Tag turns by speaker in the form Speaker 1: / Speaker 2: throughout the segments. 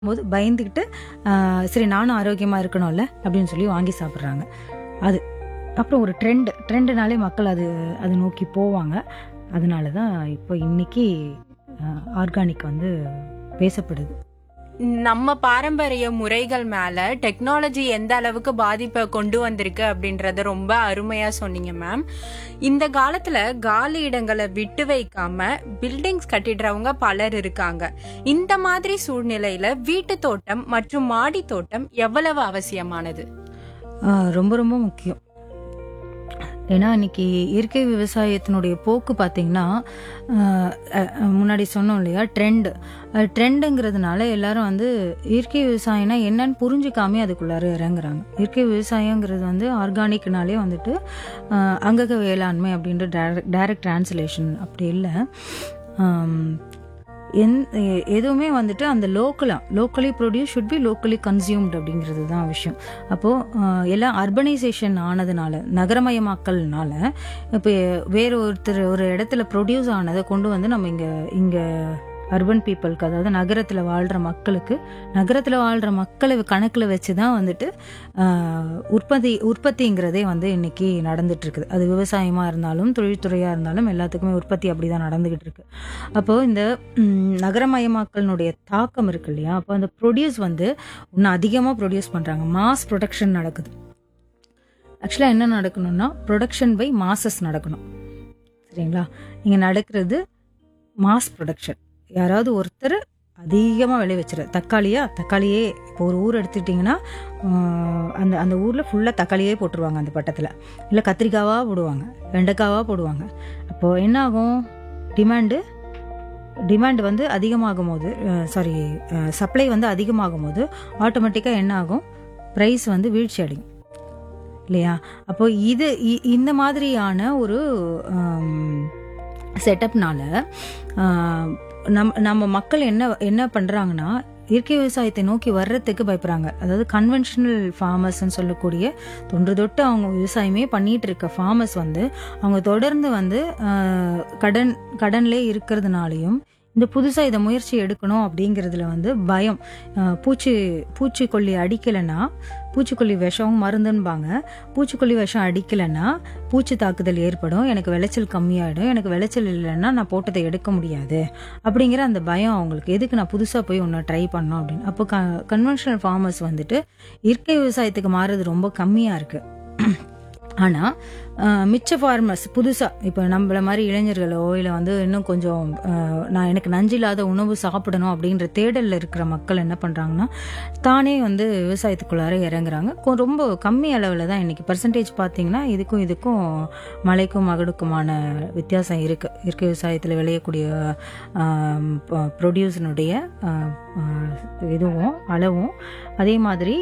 Speaker 1: போது பயந்துக்கிட்டு ஆஹ், சரி நானும் ஆரோக்கியமா இருக்கணும்ல அப்படின்னு சொல்லி வாங்கி சாப்பிட்றாங்க அது அப்புறம் ஒரு ட்ரெண்ட் ட்ரெண்டுனாலே மக்கள் அது அது நோக்கி போவாங்க அதனால தான் இப்போ இன்னைக்கு ஆர்கானிக் வந்து பேசப்படுது
Speaker 2: நம்ம பாரம்பரிய முறைகள் மேல டெக்னாலஜி எந்த அளவுக்கு பாதிப்பை கொண்டு வந்திருக்கு அப்படின்றத ரொம்ப அருமையா சொன்னீங்க மேம் இந்த காலத்துல காலி இடங்களை விட்டு வைக்காம பில்டிங்ஸ் கட்டிடுறவங்க பலர் இருக்காங்க இந்த மாதிரி சூழ்நிலையில வீட்டு தோட்டம் மற்றும் மாடி தோட்டம் எவ்வளவு அவசியமானது
Speaker 1: ஆஹ், ரொம்ப ரொம்ப முக்கியம் ஏன்னா இன்னைக்கு இயற்கை விவசாயத்தினுடைய போக்கு பார்த்தீங்கன்னா ஆஹ், அஹ், முன்னாடி சொன்னோம் இல்லையா ட்ரெண்ட் ட்ரெண்டுங்கிறதுனால எல்லாரும் வந்து இயற்கை விவசாயம்னா என்னன்னு புரிஞ்சுக்காம அதுக்குள்ளார இறங்குறாங்க இயற்கை விவசாயங்கிறது வந்து ஆர்கானிக்னாலே வந்துட்டு ஆஹ், அங்கக வேளாண்மை அப்படின்ற டைரக்ட் டிரான்ஸ்லேஷன் அப்படி இல்லை எந் எ- எதுவுமே வந்துட்டு அந்த லோக்கலா locally produce should be locally consumed அப்படிங்கிறது தான் விஷயம் அப்போது எல்லாம் அர்பனைசேஷன் ஆனதுனால நகரமயமாக்கல்னால இப்போ வேற ஒருத்தர் ஒரு இடத்துல ப்ரொடியூஸ் ஆனதை கொண்டு வந்து நம்ம இங்கே இங்கே அர்பன் பீப்புளுக்கு அதாவது நகரத்தில் வாழ்கிற மக்களுக்கு நகரத்தில் வாழ்கிற மக்களை கணக்கில் வச்சு தான் வந்துட்டு ஆஹ், உற்பத்தி உற்பத்திங்கிறதே வந்து இன்னைக்கு நடந்துட்டு இருக்குது அது விவசாயமாக இருந்தாலும் தொழில்துறையாக இருந்தாலும் எல்லாத்துக்குமே உற்பத்தி அப்படி தான் நடந்துகிட்டு இருக்கு அப்போது இந்த ம், நகரமயமாக்கலினுடைய தாக்கம் இருக்கு இல்லையா அப்போ அந்த ப்ரொடியூஸ் வந்து இன்னும் அதிகமாக ப்ரொடியூஸ் பண்ணுறாங்க மாஸ் ப்ரொடக்ஷன் நடக்குது ஆக்சுவலாக என்ன நடக்கணும்னா ப்ரொடக்ஷன் பை மாசஸ் நடக்கணும் சரிங்களா இங்கே நடக்கிறது மாஸ் ப்ரொடக்ஷன் யாராவது ஒருத்தர் அதிகமாக விளைவிச்சிரு தக்காளியா தக்காளியே இப்போ ஒரு ஊர் எடுத்துக்கிட்டிங்கன்னா ஆஹ், அந்த அந்த ஊரில் ஃபுல்லாக தக்காளியே போட்டுருவாங்க அந்த பட்டத்தில் இல்லை கத்திரிக்காவாக போடுவாங்க வெண்டைக்காவாக போடுவாங்க அப்போது என்ன ஆகும் டிமாண்டு டிமாண்ட் வந்து அதிகமாகும் போது சாரி சப்ளை வந்து அதிகமாகும் போது ஆட்டோமேட்டிக்காக என்ன ஆகும் ப்ரைஸ் வந்து வீழ்ச்சி அடையும் இல்லையா அப்போ இது இ- இந்த மாதிரியான ஒரு செட்டப்னால நம் நம்ம மக்கள் என்ன என்ன பண்றாங்கன்னா இயற்கை விவசாயத்தை நோக்கி வர்றதுக்கு பயப்படுறாங்க அதாவது கன்வென்ஷனல் ஃபார்மர்ஸ்ன்னு சொல்லக்கூடிய தொன்று தொட்டு அவங்க விவசாயமே பண்ணிட்டு இருக்க ஃபார்மர்ஸ் வந்து அவங்க தொடர்ந்து வந்து ஆஹ், கடன் கடன்லே இருக்கிறதுனாலையும் இந்த புதுசாக இதை முயற்சி எடுக்கணும் அப்படிங்கிறதுல வந்து பயம் ஆஹ், பூச்சி பூச்சிக்கொல்லி அடிக்கலைன்னா பூச்சிக்கொல்லி விஷம் மருந்துன்பாங்க பூச்சிக்கொல்லி விஷம் அடிக்கலைன்னா பூச்சி தாக்குதல் ஏற்படும் எனக்கு விளைச்சல் கம்மியாயிடும் எனக்கு விளைச்சல் இல்லைன்னா நான் போட்டதை எடுக்க முடியாது அப்படிங்கிற அந்த பயம் அவங்களுக்கு எதுக்கு நான் புதுசாக போய் ஒன்று ட்ரை பண்ணோம் அப்படின்னு அப்போ க கன்வென்ஷனல் ஃபார்மர்ஸ் வந்துட்டு இயற்கை விவசாயத்துக்கு மாறுறது ரொம்ப கம்மியாக இருக்கு ஆனால் மிச்ச ஃபார்மர்ஸ் புதுசாக இப்போ நம்மள மாதிரி இளைஞர்களோ இல்லை வந்து இன்னும் கொஞ்சம் அஹ், நான் எனக்கு நஞ்சில்லாத உணவு சாப்பிடணும் அப்படின்ற தேடலில் இருக்கிற மக்கள் என்ன பண்ணுறாங்கன்னா தானே வந்து விவசாயத்துக்குள்ளார இறங்குறாங்க கொ- ரொம்ப கம்மி அளவில் தான் இன்னைக்கு பர்சன்டேஜ் பார்த்தீங்கன்னா இதுக்கும் இதுக்கும் மலைக்கும் மகடுக்குமான வித்தியாசம் இருக்குது இயற்கை விவசாயத்தில் விளையக்கூடிய ப்ரொடியூஸினுடைய இதுவும் அளவும் அதே மாதிரி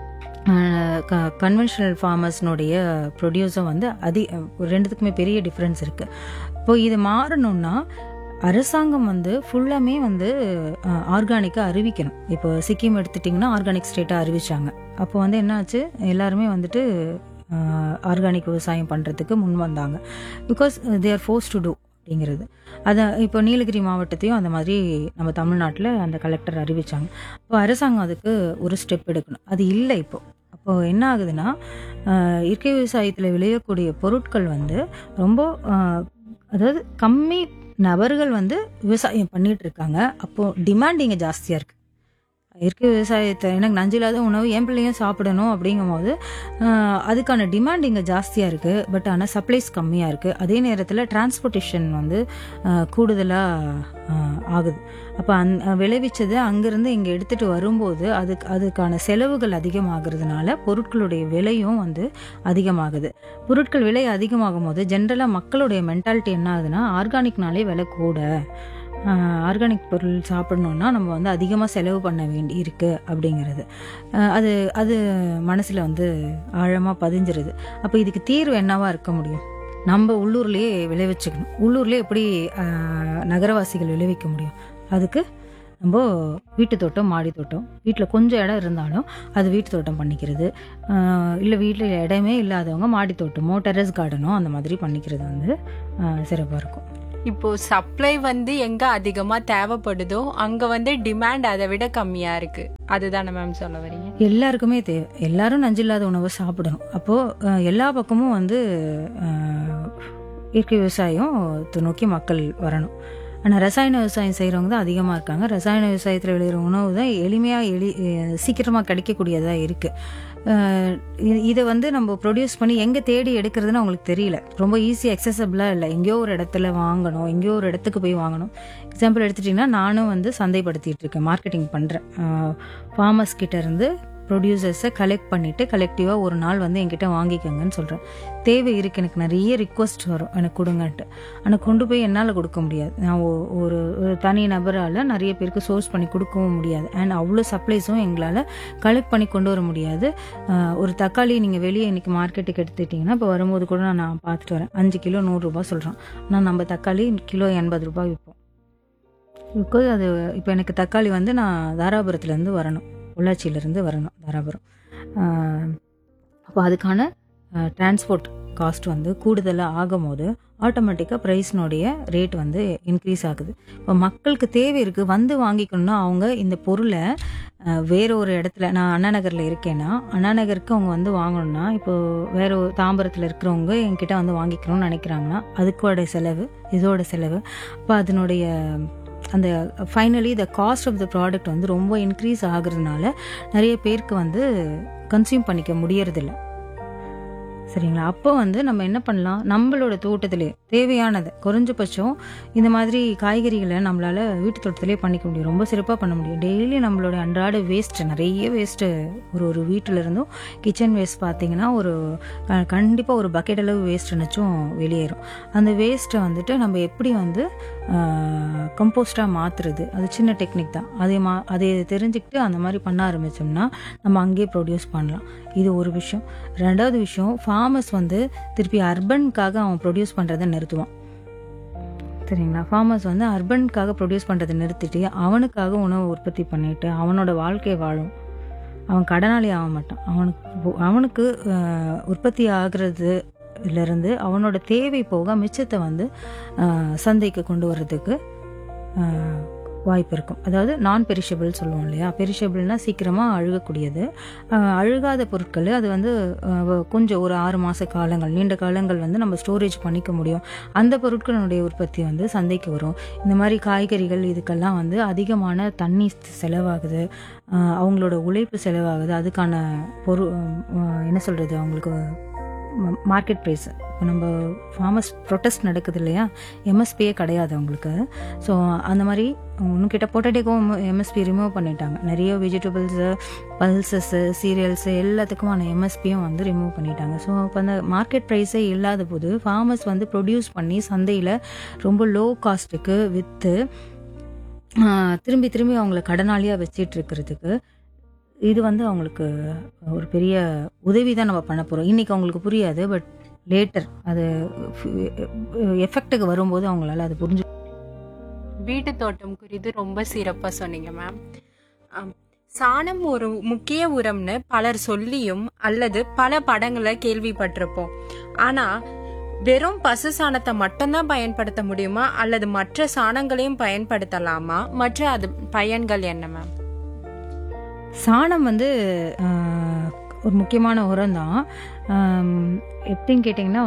Speaker 1: கன்வென்ஷனல் ஃபார்மர்ஸ்னுடைய ப்ரொடியூஸும் வந்து அதி ஒரு ரெண்டுத்துக்குமே பெரிய டிஃப்ரென்ஸ் இருக்குது இப்போ இது மாறணும்னா அரசாங்கம் வந்து ஃபுல்லாமே வந்து ஆர்கானிக்காக அறிவிக்கணும் இப்போ சிக்கிம் எடுத்துட்டிங்கன்னா ஆர்கானிக் ஸ்டேட்டாக அறிவிச்சாங்க அப்போ வந்து என்னாச்சு எல்லாருமே வந்துட்டு ஆர்கானிக் விவசாயம் பண்ணுறதுக்கு முன் வந்தாங்க because they are force to do அப்படிங்கிறது அதை இப்போ நீலகிரி மாவட்டத்தையும் அந்த மாதிரி நம்ம தமிழ்நாட்டில் அந்த கலெக்டர் அறிவிச்சாங்க இப்போ அரசாங்கம் அதுக்கு ஒரு ஸ்டெப் எடுக்கணும் அது இல்லை இப்போ அப்போ என்ன ஆகுதுன்னா ஆஹ், இயற்கை விவசாயத்தில் விளையக்கூடிய பொருட்கள் வந்து ரொம்ப ஆஹ், அதாவது கம்மி நபர்கள் வந்து விவசாயம் பண்ணிட்டு இருக்காங்க அப்போ டிமாண்ட் இங்கே ஜாஸ்தியாக இருக்கு இயற்கை விவசாயத்தை எனக்கு நஞ்சில்லாத உணவு என் பிள்ளையும் சாப்பிடணும் அப்படிங்கும்போது ஆஹ், அதுக்கான டிமாண்ட் இங்கே ஜாஸ்தியாக இருக்குது பட் ஆனால் சப்ளைஸ் கம்மியாக இருக்குது அதே நேரத்தில் டிரான்ஸ்போர்ட்டேஷன் வந்து கூடுதலாக ஆகுது அப்போ அந் விளைவிச்சது அங்கேருந்து இங்கே எடுத்துகிட்டு வரும்போது அதுக்கு அதுக்கான செலவுகள் அதிகமாகிறதுனால பொருட்களுடைய விலையும் வந்து அதிகமாகுது பொருட்கள் விலை அதிகமாகும் போது ஜென்ரலாக மக்களுடைய மென்டாலிட்டி என்ன ஆகுதுன்னா ஆர்கானிக்னாலே விலை கூட ஆர்கானிக் பொருள் சாப்பிடணுன்னா நம்ம வந்து அதிகமாக செலவு பண்ண வேண்டி இருக்கு அப்படிங்கிறது ஆஹ் அது அது மனசில் வந்து ஆழமாக பதிஞ்சிருது அப்போ இதுக்கு தீர்வு என்னவா இருக்க முடியும் நம்ம உள்ளூர்லேயே விளைவிச்சுக்கணும் உள்ளூர்லேயே எப்படி ஆஹ், நகரவாசிகள் விளைவிக்க முடியும் அதுக்கு நம்ம வீட்டு தோட்டம் மாடி தோட்டம் வீட்டில் கொஞ்சம் இடம் இருந்தாலும் அது வீட்டு தோட்டம் பண்ணிக்கிறது இல்லை வீட்டில் இடமே இல்லாதவங்க மாடி தோட்டமோ டெரஸ் கார்டனோ அந்த மாதிரி பண்ணிக்கிறது வந்து சிறப்பாக இருக்கும்
Speaker 2: இப்போ சப்ளை வந்து எங்க அதிகமா தேவைப்படுதோ அங்க வந்து டிமாண்ட் அதை விட கம்மியா இருக்கு அதுதானே மேம் சொல்ல வரீங்க
Speaker 1: எல்லாருக்குமே தேவை எல்லாரும் நஞ்சில்லாத உணவை சாப்பிடணும் அப்போது அஹ், எல்லா பக்கமும் வந்து அஹ், இயற்கை விவசாயத்தை நோக்கி மக்கள் வரணும் ஆனால் ரசாயன விவசாயம் செய்கிறவங்க தான் அதிகமாக இருக்காங்க ரசாயன விவசாயத்தில் விளையிற உணவு தான் எளிமையாக எளி சீக்கிரமாக கிடைக்கக்கூடியதாக இருக்குது இதை வந்து நம்ம ப்ரொடியூஸ் பண்ணி எங்கே தேடி எடுக்கிறதுன்னு அவங்களுக்கு தெரியல ரொம்ப ஈஸி அக்சசபிளாக இல்லை எங்கேயோ ஒரு இடத்துல வாங்கணும் எங்கேயோ ஒரு இடத்துக்கு போய் வாங்கணும் எக்ஸாம்பிள் எடுத்துட்டிங்கன்னா நானும் வந்து சந்தைப்படுத்திட்டு இருக்கேன் மார்க்கெட்டிங் பண்ணுறேன் ஃபார்மர்ஸ் கிட்ட இருந்து ப்ரொடியூசர்ஸை கலெக்ட் பண்ணிவிட்டு கலெக்டிவாக ஒரு நாள் வந்து என்கிட்ட வாங்கிக்கோங்கன்னு சொல்கிறேன் தேவை இருக்குது எனக்கு நிறைய ரிக்வஸ்ட் வரும் எனக்கு கொடுங்கன்ட்டு ஆனால் கொண்டு போய் என்னால் கொடுக்க முடியாது நான் ஒ- ஒரு ஒரு தனி நபரால் நிறைய பேருக்கு சோர்ஸ் பண்ணி கொடுக்கவும் முடியாது அண்ட் அவ்வளோ சப்ளைஸும் எங்களால் கலெக்ட் பண்ணி கொண்டு வர முடியாது ஆஹ் ஒரு தக்காளி நீங்கள் வெளியே இன்னைக்கு மார்க்கெட்டுக்கு எடுத்துட்டிங்கன்னா இப்போ வரும்போது கூட நான் நான் பார்த்துட்டு வரேன் அஞ்சு கிலோ நூறுரூபா சொல்கிறேன் ஆனால் நம்ம தக்காளி கிலோ எண்பது ரூபாய் விற்போம் பிகாஸ் அது இப்போ எனக்கு தக்காளி வந்து நான் தாராபுரத்துலேருந்து வரணும் பொள்ளாச்சியிலேருந்து வரணும் தாராபுரம் அப்போ அதுக்கான டிரான்ஸ்போர்ட் காஸ்ட் வந்து கூடுதலாக ஆகும்போது ஆட்டோமேட்டிக்காக ப்ரைஸ்னுடைய ரேட் வந்து இன்க்ரீஸ் ஆகுது இப்போ மக்களுக்கு தேவை இருக்குது வந்து வாங்கிக்கணும்னா அவங்க இந்த பொருளை அஹ், வேற ஒரு இடத்துல நான் அண்ணா நகரில் இருக்கேன்னா அண்ணா நகருக்கு அவங்க வந்து வாங்கணும்னா இப்போ வேற ஒரு தாம்பரத்தில் இருக்கிறவங்க என்கிட்ட வந்து வாங்கிக்கணும்னு நினைக்கிறாங்கன்னா அதுக்கோட செலவு இதோட செலவு அப்போ அதனுடைய அந்த finally the cost of the product வந்து ரொம்ப இன்க்ரீஸ் ஆகுறதுனால நிறைய பேருக்கு வந்து கன்சியூம் பண்ணிக்க முடியறதில்ல சரிங்களா அப்போ வந்து நம்ம என்ன பண்ணலாம் நம்மளோட தோட்டத்திலே தேவையானதை குறைஞ்சபட்சம் இந்த மாதிரி காய்கறிகளை நம்மளால வீட்டு தோட்டத்திலே பண்ணிக்க முடியும் ரொம்ப சிறப்பாக பண்ண முடியும் டெய்லி நம்மளோட அன்றாட வேஸ்ட் நிறைய வேஸ்ட்டு ஒரு ஒரு வீட்டில இருந்தும் கிச்சன் வேஸ்ட் பார்த்தீங்கன்னா ஒரு கண்டிப்பாக ஒரு பக்கெட் அளவு வேஸ்ட்னுச்சும் வெளியேறும் அந்த வேஸ்ட்டை வந்துட்டு நம்ம எப்படி வந்து கம்போஸ்டாக மாற்றுறது அது சின்ன டெக்னிக் தான் அதை மா அதை தெரிஞ்சுக்கிட்டு அந்த மாதிரி பண்ண ஆரம்பித்தோம்னா நம்ம அங்கேயே ப்ரொடியூஸ் பண்ணலாம் இது ஒரு விஷயம் ரெண்டாவது விஷயம் ஃபார்மர்ஸ் வந்து திருப்பி அர்பனுக்காக அவன் ப்ரொடியூஸ் பண்ணுறதை நிறுத்துவான் சரிங்களா ஃபார்மர்ஸ் வந்து அர்பனுக்காக ப்ரொடியூஸ் பண்ணுறதை நிறுத்திட்டு அவனுக்காக உணவு உற்பத்தி பண்ணிட்டு அவனோட வாழ்க்கை வாழும் அவன் கடனாளி ஆக மாட்டான் அவனுக்கு அவனுக்கு அஹ், உற்பத்தி ஆகுறதுலேருந்து அவனோட தேவை போக மிச்சத்தை வந்து அஹ், சந்தைக்கு கொண்டு வர்றதுக்கு அஹ், வாய்ப்பு இருக்கும் அதாவது நான் பெரிஷபிள் சொல்லுவோம் இல்லையா பெரிஷபிள்னா சீக்கிரமாக அழுகக்கூடியது அஹ், அழுகாத பொருட்கள் அது வந்து அஹ், கொஞ்சம் ஒரு ஆறு மாத காலங்கள் நீண்ட காலங்கள் வந்து நம்ம ஸ்டோரேஜ் பண்ணிக்க முடியும் அந்த பொருட்களுடைய உற்பத்தி வந்து சந்தைக்கு வரும் இந்த மாதிரி காய்கறிகள் இதுக்கெல்லாம் வந்து அதிகமான தண்ணி செலவாகுது அஹ், அவங்களோட உழைப்பு செலவாகுது அதுக்கான பொரு அஹ், என்ன சொல்கிறது அவங்களுக்கு மார்க்கெட் ப்ரைஸ் இப்போ நம்ம ஃபார்மர்ஸ் ப்ரொட்டஸ்ட் நடக்குது இல்லையா எம்எஸ்பியே கிடையாது அவங்களுக்கு ஸோ அந்த மாதிரி இன்னும் கிட்ட பொட்டேட்டோக்கும் எம்எஸ்பி ரிமூவ் பண்ணிட்டாங்க நிறைய வெஜிடபிள்ஸு பல்சஸ்ஸு சீரியல்ஸு எல்லாத்துக்குமான எம்எஸ்பியும் வந்து ரிமூவ் பண்ணிட்டாங்க ஸோ அப்போ அந்த மார்க்கெட் ப்ரைஸே இல்லாத போது ஃபார்மர்ஸ் வந்து ப்ரொடியூஸ் பண்ணி சந்தையில் ரொம்ப லோ காஸ்ட்டுக்கு விற்று திரும்பி திரும்பி அவங்கள கடனாளியாக வச்சிட்டு இருக்கிறதுக்கு இது வந்து அவங்களுக்கு ஒரு பெரிய உதவி தான் நம்ம பண்ண போகிறோம் இன்றைக்கி அவங்களுக்கு புரியாது பட் லேட்டர் அது எஃபெக்ட்டுக்கு வரும்போது அவங்களால அது புரிஞ்சு
Speaker 2: வீட்டு தோட்டம் குறித்து ரொம்ப சிறப்பா சொன்னீங்க மேம் ஆம். சாணம் ஒரு முக்கிய உரம்னு பலர் சொல்லியும் அல்லது பல படங்களை கேள்விப்பட்டிருப்போம் ஆனா வெறும் பசு சாணத்தை மட்டும்தான் பயன்படுத்த முடியுமா அல்லது மற்ற சாணங்களையும் பயன்படுத்தலாமா மற்ற அது பயன்கள் என்ன மேம்
Speaker 1: சாணம் வந்து ஆஹ், ஒரு முக்கியமான உரம் தான் எப்படின்னு கேட்டிங்கன்னா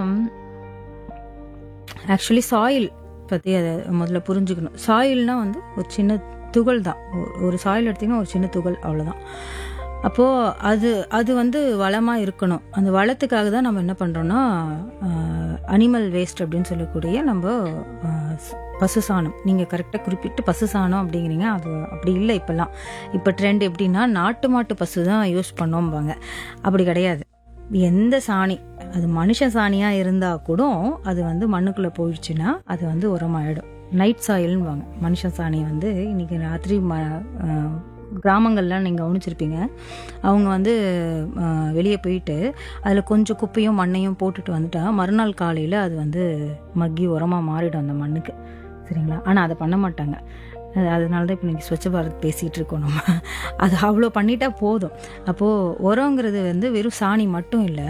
Speaker 1: ஆக்சுவலி சாயில் பற்றி அதை முதல்ல புரிஞ்சுக்கணும் சாயில்னா வந்து ஒரு சின்ன துகள் தான் ஒ- ஒரு சாயில் எடுத்திங்கன்னா ஒரு சின்ன துகள் அவ்வளோதான் அப்போது அது அது வந்து வளமாக இருக்கணும் அந்த வளத்துக்காக தான் நம்ம என்ன பண்ணுறோன்னா அனிமல் வேஸ்ட் அப்படின்னு சொல்லக்கூடிய நம்ம ஆஹ், ஸ்- பசு சாணம் நீங்கள் கரெக்டாக குறிப்பிட்டு பசு சாணம் அப்படிங்கிறீங்க அது அப்படி இல்லை இப்போல்லாம் இப்போ ட்ரெண்ட் எப்படின்னா நாட்டு மாட்டு பசு தான் யூஸ் பண்ணோம்பாங்க அப்படி கிடையாது எந்த சாணி அது மனுஷ சாணியாக இருந்தால் கூட அது வந்து மண்ணுக்குள்ளே போயிடுச்சுன்னா அது வந்து உரமாயிடும் நைட் சாயில்னுவாங்க மனுஷ சாணி வந்து இன்னைக்கு ராத்திரி ம அஹ், கிராமங்கள்லாம் நீங்கள் கவனிச்சிருப்பீங்க அவங்க வந்து வெளியே போயிட்டு அதில் கொஞ்சம் குப்பையும் மண்ணையும் போட்டுட்டு வந்துட்டா மறுநாள் காலையில் அது வந்து மக்கி உரமாக மாறிடும் அந்த மண்ணுக்கு சரிங்களா ஆனால் அதை பண்ண மாட்டாங்க அது அதனால தான் இப்போ நீங்கள் ஸ்வச்ச பாரத் பேசிகிட்டு இருக்கோம் நம்ம அது அவ்வளோ பண்ணிட்டா போதும் அப்போது உரங்கிறது வந்து வெறும் சாணி மட்டும் இல்லை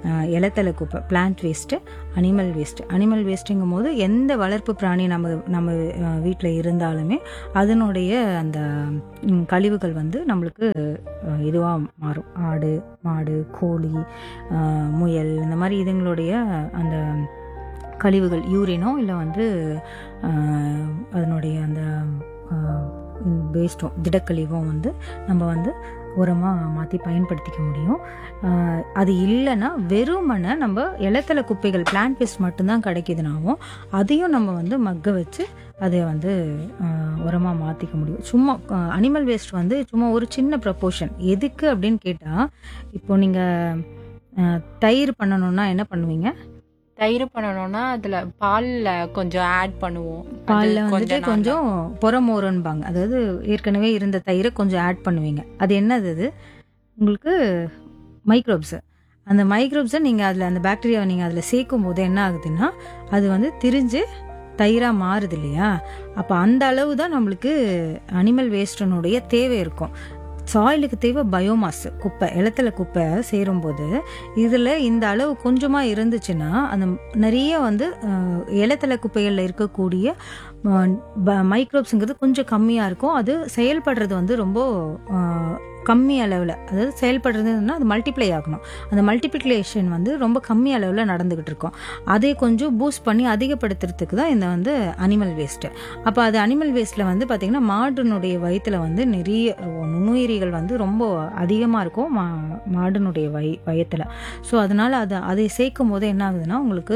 Speaker 1: அஹ், இலத்தலை குப்பை plant waste animal waste animal வேஸ்ட்டுங்கும் போது எந்த வளர்ப்பு பிராணி நம்ம நம்ம வீட்டில் இருந்தாலுமே அதனுடைய அந்த ம், கழிவுகள் வந்து நம்மளுக்கு இதுவாக மாறும் ஆடு மாடு கோழி அஹ், முயல் இந்த மாதிரி இதுங்களுடைய அந்த கழிவுகள் யூரினோ இல்லை வந்து அஹ், அதனுடைய அந்த வேஸ்ட்டும் திடக்கழிவும் வந்து நம்ம வந்து உரமாக மாற்றி பயன்படுத்திக்க முடியும் அஹ், அது இல்லைன்னா வெறுமனை நம்ம இலத்தலை குப்பைகள் பிளான்ட் வேஸ்ட் மட்டும்தான் கிடைக்குதுனாவும் அதையும் நம்ம வந்து மக்க வச்சு அதை வந்து உரமாக மாற்றிக்க முடியும் சும்மா அனிமல் வேஸ்ட் வந்து சும்மா ஒரு சின்ன ப்ரப்போர்ஷன் எதுக்கு அப்படின்னு கேட்டால் இப்போ நீங்கள் தயிர் பண்ணணும்னா என்ன பண்ணுவீங்க
Speaker 2: தயிர் பண்ணணும்னா அதுல பால்ல கொஞ்சம் ஆட் பண்ணுவோம் அது
Speaker 1: பாலில் வந்துட்டு
Speaker 2: நாள்
Speaker 1: கொஞ்சம் புறமோரன்பாங்க அதாவது ஏற்கனவே இருந்த தயிரை கொஞ்சம் ஆட் பண்ணுவீங்க அது என்னது அது உங்களுக்கு மைக்ரோப்ஸ் அந்த மைக்ரோப்ஸை நீங்கள் அதில் அந்த பாக்டீரியாவை நீங்கள் அதில் சேர்க்கும் போது என்ன ஆகுதுன்னா அது வந்து திரிஞ்சு தயிராக மாறுது இல்லையா அப்போ அந்த அளவு தான் நம்மளுக்கு அனிமல் வேஸ்டனுடைய தேவை இருக்கும் சாயிலுக்கு தேவை பயோமாஸ் குப்பை இலத்தல குப்பை சேரும்போது இதில் இந்த அளவு கொஞ்சமாக இருந்துச்சுன்னா அந்த நிறைய வந்து அஹ், இலத்தல குப்பைகளில் இருக்கக்கூடிய மைக்ரோப்ஸுங்கிறது கொஞ்சம் கம்மியாக இருக்கும் அது செயல்படுறது வந்து ரொம்ப அஹ், கம்மி அளவில் அதாவது செயல்படுறதுன்னா அது மல்டிப்ளை ஆகணும் அந்த மல்டிப்ளிகேஷன் வந்து ரொம்ப கம்மி அளவில் நடந்துகிட்டு இருக்கும் அதை கொஞ்சம் பூஸ்ட் பண்ணி அதிகப்படுத்துறதுக்கு தான் இந்த வந்து அனிமல் வேஸ்ட்டு அப்போ அது அனிமல் வேஸ்ட்டில் வந்து பார்த்திங்கன்னா மாடுனுடைய வயிற்றுல வந்து நிறைய நுண்ணுயிரிகள் வந்து ரொம்ப அதிகமாக இருக்கும் மா மாடுனுடைய வய வயத்தில் ஸோ அதனால் அதை அதை சேர்க்கும் போது என்ன ஆகுதுன்னா உங்களுக்கு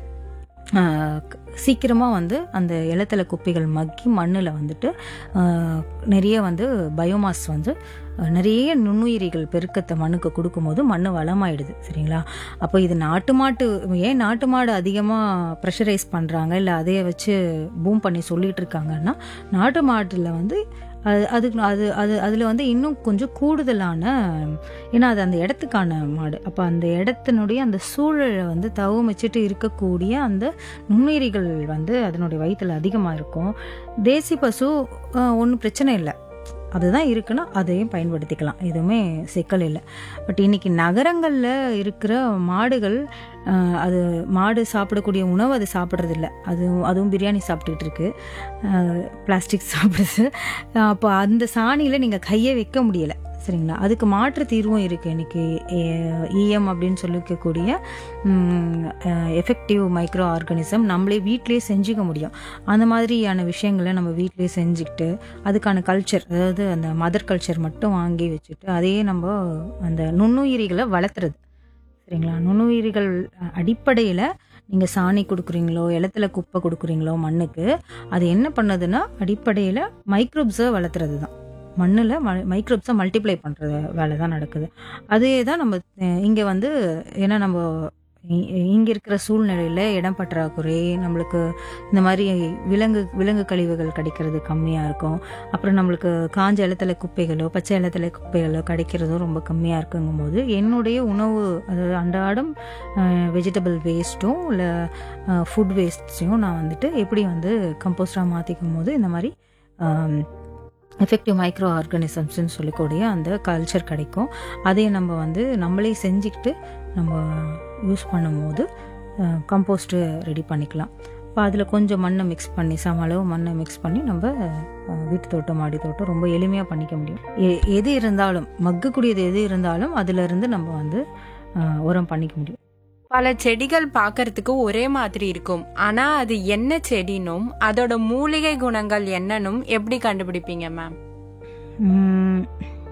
Speaker 1: சீக்கிரமாக வந்து அந்த இலத்தலை குப்பைகள் மக்கி மண்ணில் வந்துட்டு ஆஹ், நிறைய வந்து பயோமாஸ் வந்து அஹ், நிறைய நுண்ணுயிரிகள் பெருக்கத்தை மண்ணுக்கு கொடுக்கும்போது மண் வளமாயிடுது சரிங்களா அப்போ இது நாட்டு மாட்டு ஏன் நாட்டு மாடு அதிகமாக ப்ரெஷரைஸ் பண்ணுறாங்க இல்லை அதைய வச்சு பூம் பண்ணி சொல்லிட்டு இருக்காங்கன்னா நாட்டு மாட்டில் வந்து அது அதுக்கு அது அது அதில் வந்து இன்னும் கொஞ்சம் கூடுதலான ஏன்னா அது அந்த இடத்துக்கான மாடு அப்போ அந்த இடத்தினுடைய அந்த சூழலை வந்து தவமிச்சிட்டு இருக்கக்கூடிய அந்த நுண்ணுயிரிகள் வந்து அதனுடைய வயிற்றில் அதிகமாக இருக்கும் தேசி பசு ஒன்றும் பிரச்சனை இல்லை அதுதான் இருக்குன்னா அதையும் பயன்படுத்திக்கலாம் எதுவுமே சிக்கல் இல்லை பட் இன்னைக்கு நகரங்களில் இருக்கிற மாடுகள் அஹ், அது மாடு சாப்பிடக்கூடிய உணவு அது சாப்பிட்றதில்ல அதுவும் அதுவும் பிரியாணி சாப்பிட்டுட்டு இருக்கு பிளாஸ்டிக் சாப்பிடுது அப்போ அந்த சாணியில் நீங்கள் கையை வைக்க முடியலை சரிங்களா அதுக்கு மாற்று தீர்வும் இருக்குது இன்னைக்கு இஎம் அப்படின்னு சொல்லிக்கக்கூடிய எஃபெக்டிவ் மைக்ரோ ஆர்கானிசம் நம்மளே வீட்டிலேயே செஞ்சுக்க முடியும் அந்த மாதிரியான விஷயங்களை நம்ம வீட்டிலேயே செஞ்சுக்கிட்டு அதுக்கான கல்ச்சர் அதாவது அந்த மதர் கல்ச்சர் மட்டும் வாங்கி வச்சுட்டு அதையே நம்ம அந்த நுண்ணுயிரிகளை வளர்த்துறது சரிங்களா நுண்ணுயிரிகள் அடிப்படையில் நீங்கள் சாணி கொடுக்குறீங்களோ இலத்துல குப்பை கொடுக்குறீங்களோ மண்ணுக்கு அது என்ன பண்ணுதுன்னா அடிப்படையில் மைக்ரோப்ஸை வளர்த்துறது தான் மண்ணில் மைக்ரோப்ஸை மல்டிப்ளை பண்ணுற வேலை தான் நடக்குது அதே தான் நம்ம இங்கே வந்து ஏன்னா நம்ம இங்கே இருக்கிற சூழ்நிலையில் இடம் பற்றாக்குறை நம்மளுக்கு இந்த மாதிரி விலங்கு விலங்கு கழிவுகள் கிடைக்கிறது கம்மியாக இருக்கும் அப்புறம் நம்மளுக்கு காஞ்ச இலத்தலை குப்பைகளோ பச்சை இலத்தலை குப்பைகளோ கிடைக்கிறதும் ரொம்ப கம்மியாக இருக்குங்கும் போது என்னுடைய உணவு அதாவது அன்றாடம் வெஜிடபிள் வேஸ்ட்டும் இல்லை ஃபுட் வேஸ்ட்ஸையும் நான் வந்துட்டு எப்படி வந்து கம்போஸ்டாக மாற்றிக்கும் போது இந்த மாதிரி எஃபெக்டிவ் மைக்ரோ ஆர்கானிசம்ஸ்னு சொல்லக்கூடிய அந்த கல்ச்சர் கிடைக்கும் அதை நம்ம வந்து நம்மளே செஞ்சுக்கிட்டு நம்ம யூஸ் பண்ணும்போது கம்போஸ்ட்டு ரெடி பண்ணிக்கலாம் இப்போ அதில் கொஞ்சம் மண்ணை மிக்ஸ் பண்ணி சம அளவு மண்ணை மிக்ஸ் பண்ணி நம்ம அஹ், வீட்டு தோட்டம் மாடி தோட்டம் ரொம்ப எளிமையாக பண்ணிக்க முடியும் எ- எது இருந்தாலும் மக்கக்கூடியது எது இருந்தாலும் அதிலிருந்து நம்ம வந்து அஹ், உரம் பண்ணிக்க முடியும்
Speaker 2: பல செடிகள் பார்க்கறதுக்கு ஒரே மாதிரி இருக்கும் ஆனா அது என்ன செடினும் அதோட மூலிகை குணங்கள் என்னன்னும் எப்படி கண்டுபிடிப்பீங்க மேம்
Speaker 1: உம்,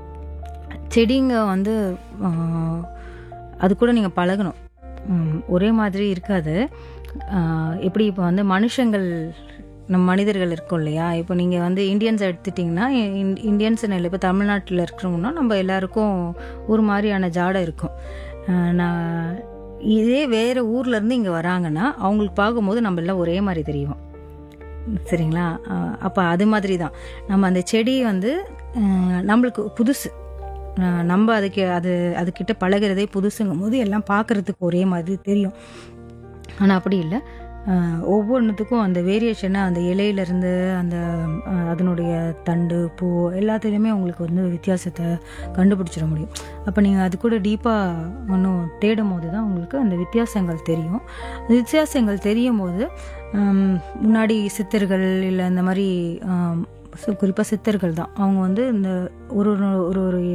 Speaker 1: செடிங்க வந்து ஆஹ், அது கூட நீங்கள் பழகணும் உம், ஒரே மாதிரி இருக்காது ஆஹ், எப்படி இப்போ வந்து மனுஷங்கள் நம்ம மனிதர்கள் இருக்கோம் இல்லையா இப்போ நீங்கள் வந்து இந்தியன்ஸ் எடுத்துட்டிங்கன்னா இந்- இந்தியன்ஸ் இல்லை இப்போ தமிழ்நாட்டில் இருக்கிறவங்கன்னா நம்ம எல்லாருக்கும் ஒரு மாதிரியான ஜாடை இருக்கும் ஆஹ், நான் இதே வேறு ஊர்லேருந்து இங்கே வராங்கன்னா அவங்களுக்கு பார்க்கும்போது நம்ம எல்லாம் ஒரே மாதிரி தெரியும் சரிங்களா அப்போ அது மாதிரி தான் நம்ம அந்த செடி வந்து அஹ், நம்மளுக்கு புதுசு அஹ், நம்ம அதுக்கு அது அதுக்கிட்ட பழகுறதே புதுசுங்கும் போது எல்லாம் பார்க்கறதுக்கு ஒரே மாதிரி தெரியும் ஆனால் அப்படி இல்லை அஹ், ஒவ்வொன்றுத்துக்கும் அந்த வேரியேஷனை அந்த இலையிலேருந்து அந்த அஹ், அதனுடைய தண்டு பூ எல்லாத்துலேயுமே உங்களுக்கு வந்து வித்தியாசத்தை கண்டுபிடிச்சிட முடியும் அப்போ நீங்கள் அது கூட டீப்பாக இன்னும் தேடும் போது தான் உங்களுக்கு அந்த வித்தியாசங்கள் தெரியும் அந்த வித்தியாசங்கள் தெரியும் போது ஹம், முன்னாடி சித்தர்கள் இல்லை இந்த மாதிரி குறிப்பாக சித்தர்கள் தான் அவங்க வந்து இந்த ஒரு ஒரு ஒரு ஒரு